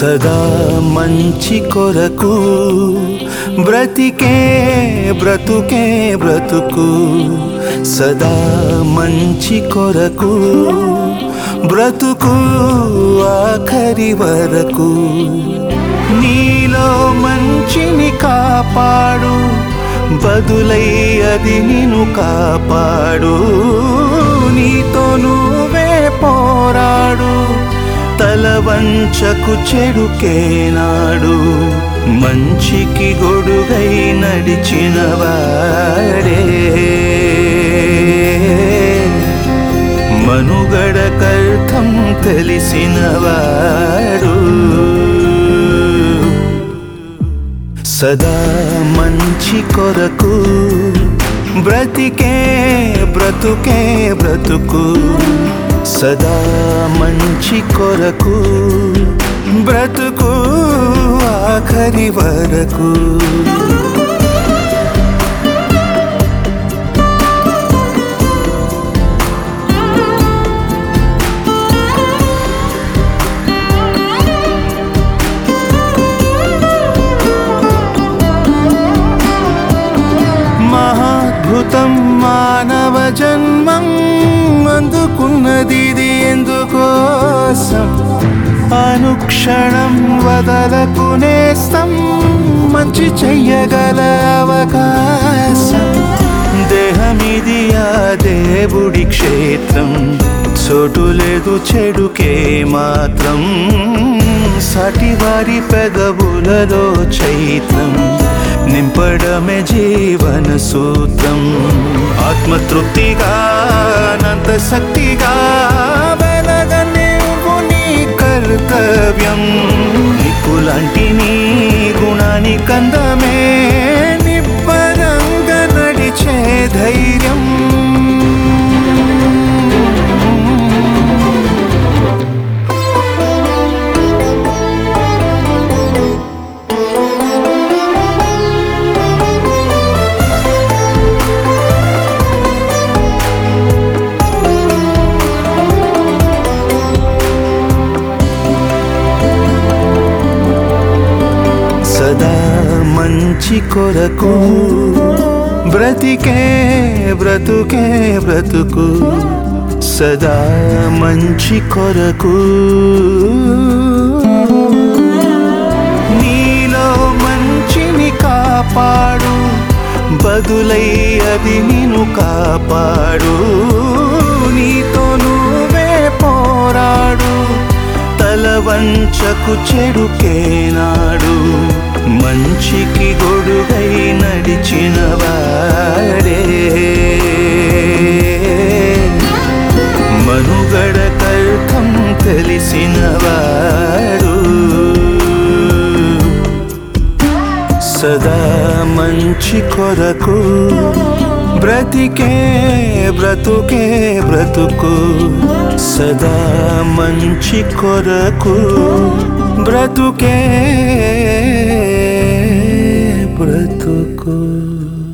సదా మంచి కొరకు బ్రతికే బ్రతుకే బ్రతుకు సదా మంచి కొరకు బ్రతుకు ఆఖరి వరకు నీలో మంచిని కాపాడు బదులై అది నిన్ను కాపాడు నీతో నువ్వే పోరాడు తల వంచకు చెడుకేనాడు మంచికి గొడుగై నడిచిన వాడే మనుగడకర్థం తెలిసిన వాడు సదా మంచి కొరకు బ్రతికే బ్రతుకే బ్రతుకు సదా మంచి కొరకు బ్రతుకు ఆఖరి వరకు మహాద్భుతం మానవ జన్మం అందుకున్నది ఇది ఎందుకోసం అనుక్షణం వదలకు నేస్తం మంచి చెయ్యగల అవకాశం దేహమిది ఆ దేవుడి క్షేత్రం చోటు లేదు చెడుకే మాత్రం సాటివారి పెదవులలో చైత్రం నింపడమే జీవన సూత్రం ఆత్మతృప్తిగా అనంత శక్తిగా వెలగనివ్వు నీ కర్తవ్యం నిప్పులాంటి నీ గుణాని కందమే నిబ్బరంగా నడిచే ధైర్యం సదా మంచి కొరకు బ్రతికే బ్రతుకే బ్రతుకు సదా మంచి కొరకు నీలో మంచిని కాపాడు బదులై అది నిన్ను కాపాడు నీతో నువ్వే పోరాడు తల వంచకు చెడుకేనాడు మంచికి గొడుగై నడిచిన వాడే మనుగడకర్థం తెలిసిన వాడు సదా మంచి కొరకు బ్రతికే బ్రతుకే బ్రతుకు సదా మంచి కొరకు బ్రతుకే బ్రతుకు